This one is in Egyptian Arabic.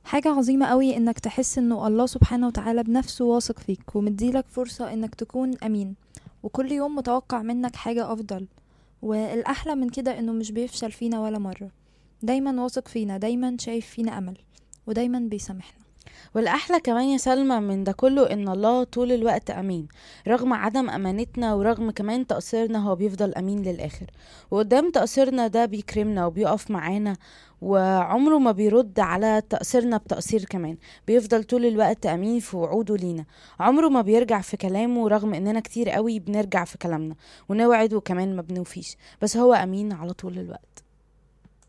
حاجة عظيمة قوي انك تحس انه الله سبحانه وتعالى بنفسه واثق فيك ومديلك فرصة انك تكون امين وكل يوم متوقع منك حاجة افضل والاحلى من كده انه مش بيفشل فينا ولا مرة دايما واثق فينا دايما شايف فينا امل ودايما بيسامحنا والأحلى كمان يا سلمى من ده كله إن الله طول الوقت أمين رغم عدم أمانتنا ورغم كمان تقصيرنا هو بيفضل أمين للآخر وقدام تقصيرنا ده بيكرمنا وبيقف معانا وعمره ما بيرد على تقصيرنا بتقصير كمان بيفضل طول الوقت أمين في وعوده لينا عمره ما بيرجع في كلامه رغم إننا كتير قوي بنرجع في كلامنا ونوعد وكمان ما بنوفيش بس هو أمين على طول الوقت